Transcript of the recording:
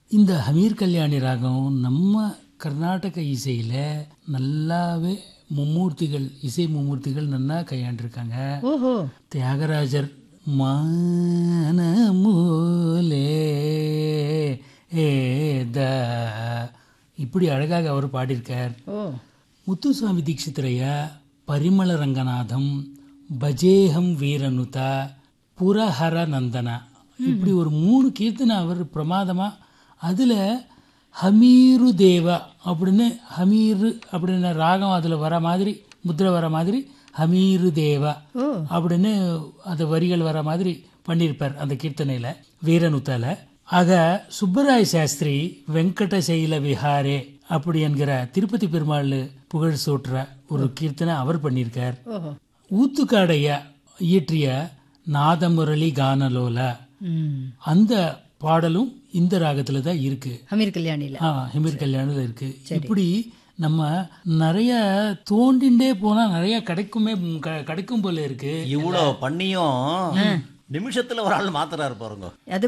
இந்த ஹமீர் கல்யாணி ராகம் நம்ம கர்நாடக இசையில நல்லாவே மும்மூர்த்திகள் இசை மும்மூர்த்திகள் நல்லா கையாண்டிருக்காங்க ஓஹோ தியாகராஜர் மானமூலே ஏத இப்படி அழகாக அவர் பாடியிருக்கார் ஓ முத்துசுவாமி தீட்சிதரையா பரிமள ரங்கநாதம் பஜேகம் வீரனுதா புரஹர நந்தனா இப்படி ஒரு மூணு கீர்த்தனை அவர் பிரமாதமா அதுல ஹமீரு தேவா அப்படின்னு ஹமீரு அப்படின்னு ராகம் அதுல வர மாதிரி முத்திரை வர மாதிரி ஹமீரு தேவா ஓ அப்படின்னு அந்த வரிகள் வர மாதிரி பண்ணியிருப்பார் அந்த கீர்த்தனையில வீரனுத்தால ஆக சுப்பராய சாஸ்திரி வெங்கடசைல விஹாரே அப்படி என்கிற திருப்பதி பெருமாள் புகழ் சூட்டுற ஒரு கீர்த்தனை அவர் பண்ணியிருக்கார் ஓஹோ ஊத்துக்காடையா இயற்றிய நாதமுரளி கானலோல ம் அந்த பாடலும் இந்த ராகத்துல தான் இருக்கு ஹமீர் கல்யாணில ஆ ஹிமீர் கல்யாணத்துல இருக்கு இப்படி நம்ம நிறைய தோண்டிண்டே போனா நிறைய கிடைக்குமே ம், க- கிடைக்கும் போல இருக்கு இவ்வளோ பண்ணியும் நிமிஷத்துல ஒரு ஆள் மாத்துறாரு பாருங்க அது